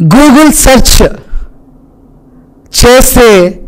Google search చేస్తే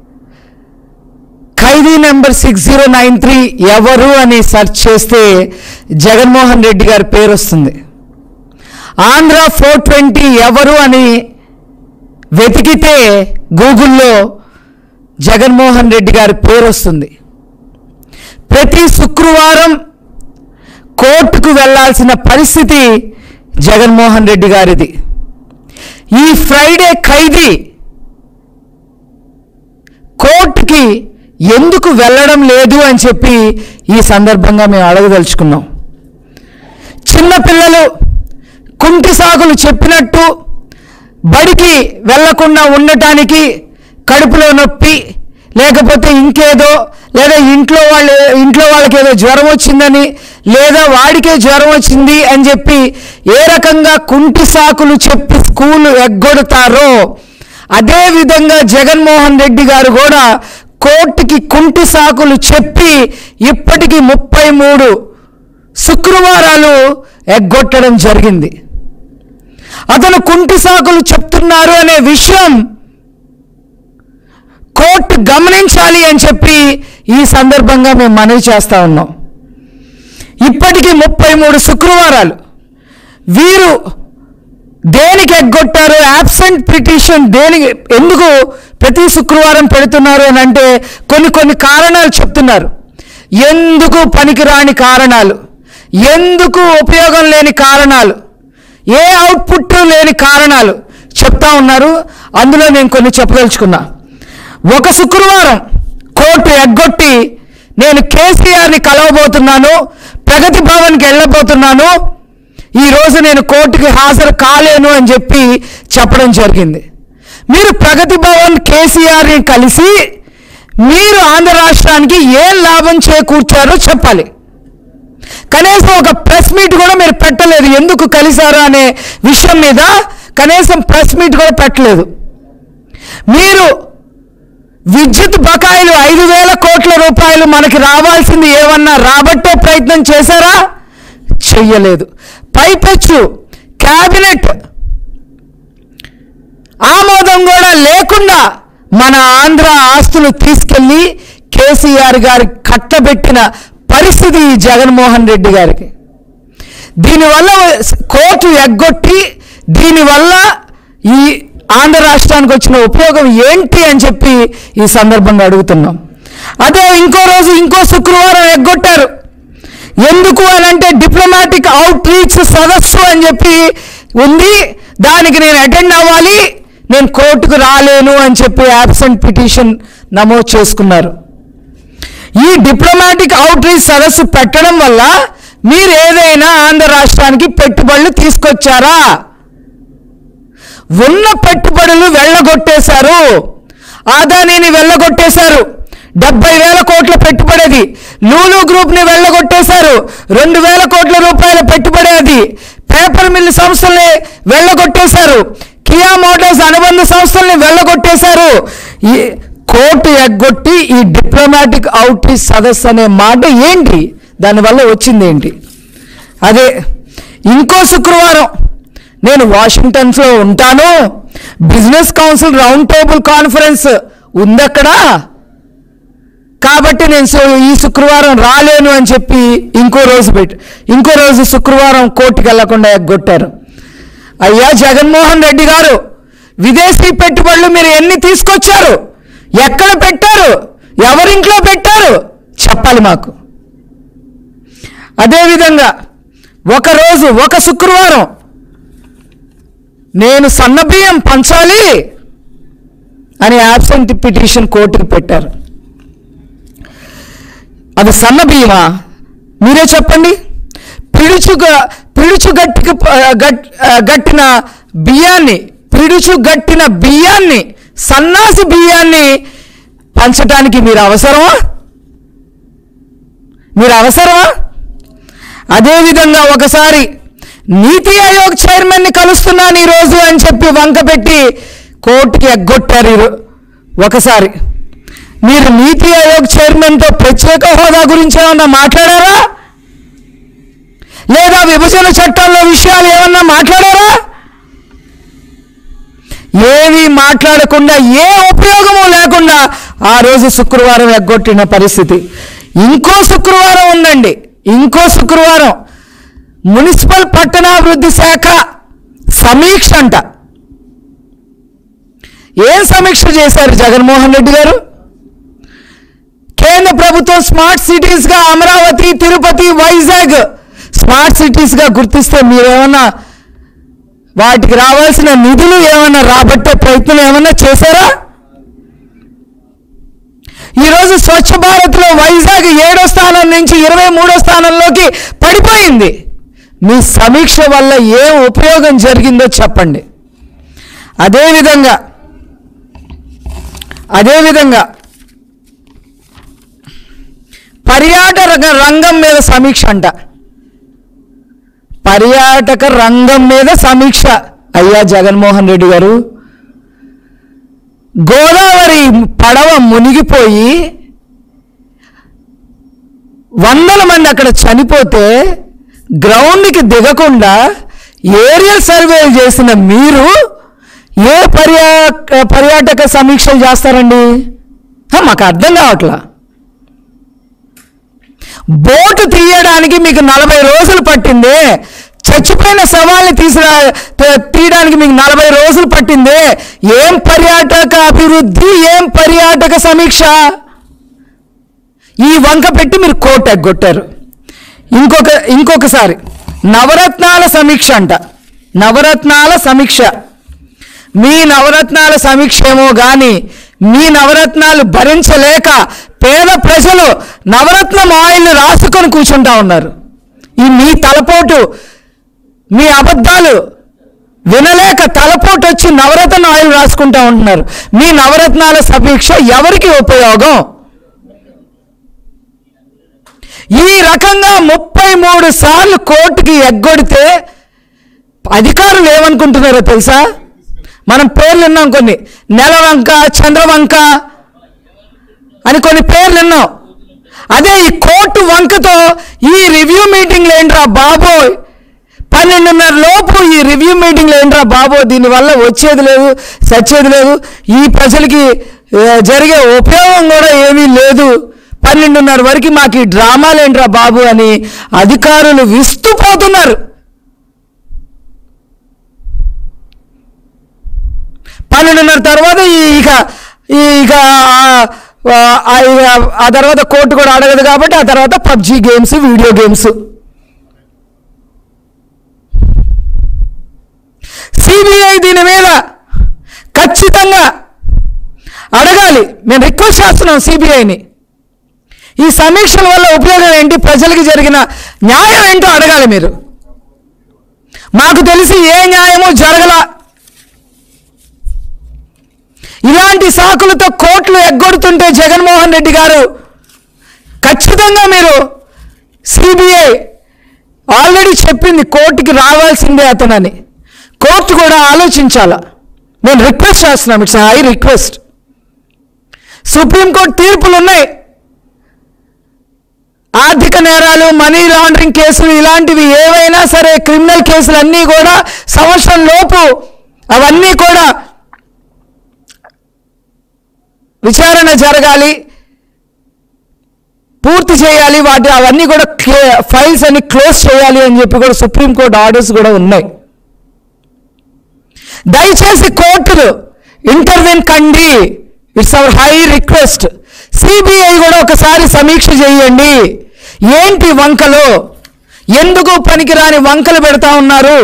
ఖైదీ number six zero nine three ఎవరు అని సెర్చ్ చేస్తే జగన్మోహన్ రెడ్డి గారి పేరు వస్తుంది ఆంధ్ర ఫోర్ ట్వంటీ ఎవరు అని వెతికితే గూగుల్లో జగన్మోహన్ రెడ్డి గారి పేరు వస్తుంది ప్రతి శుక్రవారం కోర్టుకు వెళ్ళాల్సిన పరిస్థితి జగన్మోహన్ రెడ్డి గారిది ఈ ఫ్రైడే ఖైదీ కోర్టుకి ఎందుకు వెళ్ళడం లేదు అని చెప్పి ఈ సందర్భంగా మేము అడగదలుచుకున్నాం చిన్నపిల్లలు కుంటి సాగులు చెప్పినట్టు బడికి వెళ్లకుండా ఉండటానికి కడుపులో నొప్పి లేకపోతే ఇంకేదో లేదా ఇంట్లో వాళ్ళు ఇంట్లో వాళ్ళకి ఏదో జ్వరం వచ్చిందని లేదా వాడికే జ్వరం వచ్చింది అని చెప్పి ఏ రకంగా కుంటి సాకులు చెప్పి స్కూలు ఎగ్గొడతారో అదే విధంగా జగన్మోహన్ రెడ్డి గారు కూడా కోర్టుకి కుంటి సాకులు చెప్పి ఇప్పటికి ముప్పై మూడు శుక్రవారాలు ఎగ్గొట్టడం జరిగింది అతను కుంటి సాకులు చెప్తున్నారు అనే విషయం కోర్టు గమనించాలి అని చెప్పి ఈ సందర్భంగా మేము మనవి చేస్తా ఉన్నాం ఇప్పటికీ ముప్పై మూడు శుక్రవారాలు వీరు దేనికి ఎగ్గొట్టారు యాబ్సెంట్ పిటిషన్ దేనికి ఎందుకు ప్రతి శుక్రవారం పెడుతున్నారు అని అంటే కొన్ని కొన్ని కారణాలు చెప్తున్నారు ఎందుకు పనికిరాని కారణాలు ఎందుకు ఉపయోగం లేని కారణాలు ఏ అవుట్పుట్ లేని కారణాలు చెప్తా ఉన్నారు అందులో నేను కొన్ని చెప్పదలుచుకున్నా ఒక శుక్రవారం కోర్టు ఎగ్గొట్టి నేను కేసీఆర్ని కలవబోతున్నాను ప్రగతి భవన్కి వెళ్ళబోతున్నాను ఈరోజు నేను కోర్టుకి హాజరు కాలేను అని చెప్పి చెప్పడం జరిగింది మీరు ప్రగతి భవన్ కేసీఆర్ని కలిసి మీరు ఆంధ్ర రాష్ట్రానికి ఏం లాభం చేకూర్చారో చెప్పాలి కనీసం ఒక ప్రెస్ మీట్ కూడా మీరు పెట్టలేదు ఎందుకు కలిశారు అనే విషయం మీద కనీసం ప్రెస్ మీట్ కూడా పెట్టలేదు మీరు విద్యుత్ బకాయిలు ఐదు వేల కోట్ల రూపాయలు మనకి రావాల్సింది ఏమన్నా రాబట్టే ప్రయత్నం చేశారా చెయ్యలేదు పైపెచ్చు క్యాబినెట్ ఆమోదం కూడా లేకుండా మన ఆంధ్ర ఆస్తులు తీసుకెళ్ళి కేసీఆర్ గారి కట్టబెట్టిన పరిస్థితి ఈ జగన్మోహన్ రెడ్డి గారికి దీనివల్ల కోర్టు ఎగ్గొట్టి దీనివల్ల ఈ ఆంధ్ర రాష్ట్రానికి వచ్చిన ఉపయోగం ఏంటి అని చెప్పి ఈ సందర్భంగా అడుగుతున్నాం అదే ఇంకో రోజు ఇంకో శుక్రవారం ఎగ్గొట్టారు ఎందుకు అని అంటే డిప్లొమాటిక్ అవుట్ రీచ్ సదస్సు అని చెప్పి ఉంది దానికి నేను అటెండ్ అవ్వాలి నేను కోర్టుకు రాలేను అని చెప్పి యాబ్సెంట్ పిటిషన్ నమోదు చేసుకున్నారు ఈ డిప్లొమాటిక్ అవుట్ రీచ్ సదస్సు పెట్టడం వల్ల మీరు ఏదైనా ఆంధ్ర రాష్ట్రానికి పెట్టుబడులు తీసుకొచ్చారా ఉన్న పెట్టుబడులు వెళ్ళగొట్టేశారు ఆదానీని వెళ్ళగొట్టేశారు డెబ్బై వేల కోట్ల పెట్టుబడి అది లూలు గ్రూప్ ని వెళ్ళగొట్టేశారు రెండు వేల కోట్ల రూపాయల పెట్టుబడి అది పేపర్ మిల్ సంస్థల్ని వెళ్ళగొట్టేశారు కియా మోటార్స్ అనుబంధ సంస్థల్ని వెళ్ళగొట్టేశారు ఈ కోర్టు ఎగ్గొట్టి ఈ డిప్లొమాటిక్ అవుట్రీచ్ సదస్సు అనే మాట ఏంటి దానివల్ల వచ్చింది ఏంటి అదే ఇంకో శుక్రవారం నేను వాషింగ్టన్స్లో ఉంటాను business council round table conference ఉంది అక్కడ కాబట్టి నేను సు- ఈ శుక్రవారం రాలేను అని చెప్పి ఇంకో రోజు పెట్టి ఇంకో రోజు శుక్రవారం కోర్టుకి వెళ్లకుండా ఎగ్గొట్టారు అయ్యా జగన్మోహన్ రెడ్డి గారు విదేశీ పెట్టుబడులు మీరు ఎన్ని తీసుకొచ్చారు ఎక్కడ పెట్టారు ఎవరింట్లో పెట్టారు చెప్పాలి మాకు అదేవిధంగా ఒక రోజు ఒక శుక్రవారం నేను సన్నబియ్యం పంచాలి అని యాబ్సెంట్ పిటిషన్ కోర్టుకు పెట్టారు అది సన్న బియ్యమా మీరే చెప్పండి పిడుచుగా పిడుచు గట్టికి గట్ గట్టిన బియ్యాన్ని పిడుచు గట్టిన బియ్యాన్ని సన్నాసి బియ్యాన్ని పంచటానికి మీరు అవసరమా మీరు అవసరమా అదేవిధంగా ఒకసారి నీతి ఆయోగ్ చైర్మన్ని కలుస్తున్నాను ఈరోజు అని చెప్పి వంక పెట్టి కోర్టుకి ఎగ్గొట్టారు ఈరో- ఒకసారి మీరు నీతి ఆయోగ్ చైర్మన్తో ప్రత్యేక హోదా గురించి ఏమన్నా మాట్లాడారా లేదా విభజన చట్టంలో విషయాలు ఏమన్నా మాట్లాడారా మాట్లాడకుండా ఏ ఉపయోగము లేకుండా ఆ రోజు శుక్రవారం ఎగ్గొట్టిన పరిస్థితి ఇంకో శుక్రవారం ఉందండి ఇంకో శుక్రవారం మున్సిపల్ పట్టణాభివృద్ధి శాఖ సమీక్ష అంట ఏం సమీక్ష చేశారు జగన్మోహన్ రెడ్డి గారు కేంద్ర ప్రభుత్వం స్మార్ట్ సిటీస్గా అమరావతి తిరుపతి వైజాగ్ స్మార్ట్ సిటీస్గా గుర్తిస్తే మీరేమన్నా వాటికి రావాల్సిన నిధులు ఏమన్నా రాబట్టే ప్రయత్నం ఏమన్నా చేశారా ఈరోజు స్వచ్ఛ భారత్లో వైజాగ్ ఏడో స్థానం నుంచి ఇరవై మూడో స్థానంలోకి పడిపోయింది మీ సమీక్ష వల్ల ఏం ఉపయోగం జరిగిందో చెప్పండి అదేవిధంగా అదేవిధంగా పర్యాటక రంగం మీద సమీక్ష అంట పర్యాటక రంగం మీద సమీక్ష అయ్యా జగన్మోహన్ రెడ్డి గారు గోదావరి పడవ మునిగిపోయి వందల మంది అక్కడ చనిపోతే గ్రౌండ్కి దిగకుండా ఏరియల్ సర్వేలు చేసిన మీరు ఏ పర్యా పర్యాటక సమీక్షలు చేస్తారండి హ, మాకు అర్థం కావట్లా బోటు తీయడానికి మీకు నలభై రోజులు పట్టింది చచ్చిపోయిన శవాల్ని తీసురా త- తీయడానికి మీకు నలభై రోజులు పట్టింది ఏం పర్యాటక అభివృద్ధి ఏం పర్యాటక సమీక్ష ఈ వంక పెట్టి మీరు కోట్ ఎగ్గొట్టారు ఇంకొక ఇంకొకసారి నవరత్నాల సమీక్ష అంట నవరత్నాల సమీక్ష మీ నవరత్నాల సమీక్ష ఏమో కానీ మీ నవరత్నాలు భరించలేక పేద ప్రజలు నవరత్నం ఆయిల్ని రాసుకొని కూర్చుంటా ఉన్నారు ఈ మీ తలపోటు మీ అబద్ధాలు వినలేక తలపోటు వచ్చి నవరత్న ఆయిల్ రాసుకుంటా ఉంటున్నారు మీ నవరత్నాల సమీక్ష ఎవరికి ఉపయోగం ఈ రకంగా ముప్పై మూడు సార్లు కోర్టుకి ఎగ్గొడితే అధికారులు ఏమనుకుంటున్నారో తెలుసా మనం పేర్లు విన్నాం కొన్ని నెలవంక చంద్రవంక అని కొన్ని పేర్లు విన్నాం అదే ఈ కోర్టు వంకతో ఈ రివ్యూ మీటింగ్లు ఏంట్రా బాబోయ్ పన్నెండున్నర లోపు ఈ రివ్యూ మీటింగ్లు ఏంట్రా బాబో దీనివల్ల వచ్చేది లేదు సచ్చేది లేదు ఈ ప్రజలకి ఆ, జరిగే ఉపయోగం కూడా ఏమీ లేదు పన్నెండున్నర వరకు మాకు ఈ డ్రామాలు ఏంట్రా బాబు అని అధికారులు విస్తుపోతున్నారు పన్నెండున్నర తర్వాత ఈ ఇక ఈ ఇక ఆ- ఆ- ఆ- ఇక ఆ తర్వాత కోర్టు కూడా అడగదు కాబట్టి ఆ తర్వాత PUBG games video games CBI దీని మీద ఖచ్చితంగా అడగాలి మేము రిక్వెస్ట్ చేస్తున్నాం సిబిఐని ఈ సమీక్షల వల్ల ఉపయోగం ఏంటి ప్రజలకి జరిగిన న్యాయం ఏంటో అడగాలి మీరు మాకు తెలిసి ఏ న్యాయమో జరగల ఇలాంటి సాకులతో కోట్లు ఎగ్గొడుతుంటే జగన్మోహన్ రెడ్డి గారు ఖచ్చితంగా మీరు సిబిఐ ఆల్రెడీ చెప్పింది కోర్టుకి రావాల్సిందే అతనని కోర్టు కూడా ఆలోచించాల నేను రిక్వెస్ట్ చేస్తున్నాం ఇట్స్ హై రిక్వెస్ట్ సుప్రీంకోర్టు తీర్పులు ఉన్నాయి ఆర్థిక నేరాలు మనీ లాండరింగ్ కేసులు ఇలాంటివి ఏవైనా సరే క్రిమినల్ కేసులు అన్నీ కూడా సంవత్సరం లోపు అవన్నీ కూడా విచారణ జరగాలి పూర్తి చేయాలి వాటి అవన్నీ కూడా ఫైల్స్ అన్ని క్లోజ్ చేయాలి అని చెప్పి కూడా సుప్రీంకోర్టు ఆర్డర్స్ కూడా ఉన్నాయి దయచేసి కోర్టులు ఇంటర్వ్యూన్ కండి it's our high request CBI కూడా ఒకసారి సమీక్ష చేయండి ఏంటి వంకలు ఎందుకు పనికిరాని వంకలు పెడతా ఉన్నారు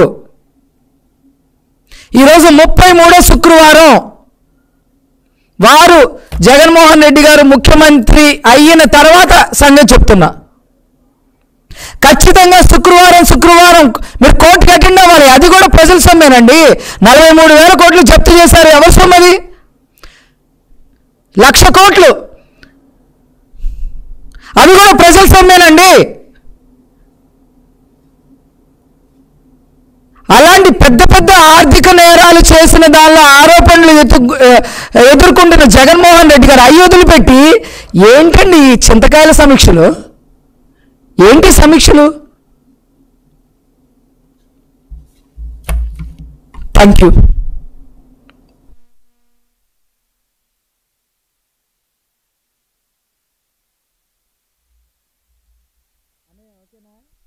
ఈరోజు ముప్పై మూడో శుక్రవారం వారు జగన్మోహన్ రెడ్డి గారు ముఖ్యమంత్రి అయిన తర్వాత సంగతి చెప్తున్నా ఖచ్చితంగా శుక్రవారం శుక్రవారం మీరు కోర్టుకి అటెండ్ అవ్వాలి అది కూడా ప్రజల సొమ్మేనండి నలభై మూడు వేల కోట్లు జప్తు చేశారు ఎవరి సొమ్మది లక్ష కోట్లు అవి కూడా ప్రజల సొమ్మేనండి అలాంటి పెద్ద పెద్ద ఆర్థిక నేరాలు చేసిన దానిలో ఆరోపణలు ఎత్తు ఎదుర్కొంటున్న జగన్మోహన్ రెడ్డి గారు అయోధులు పెట్టి ఏంటండి ఈ చింతకాయల సమీక్షలు ఏంటి సమీక్షలు థ్యాంక్ యూ ఓకేనా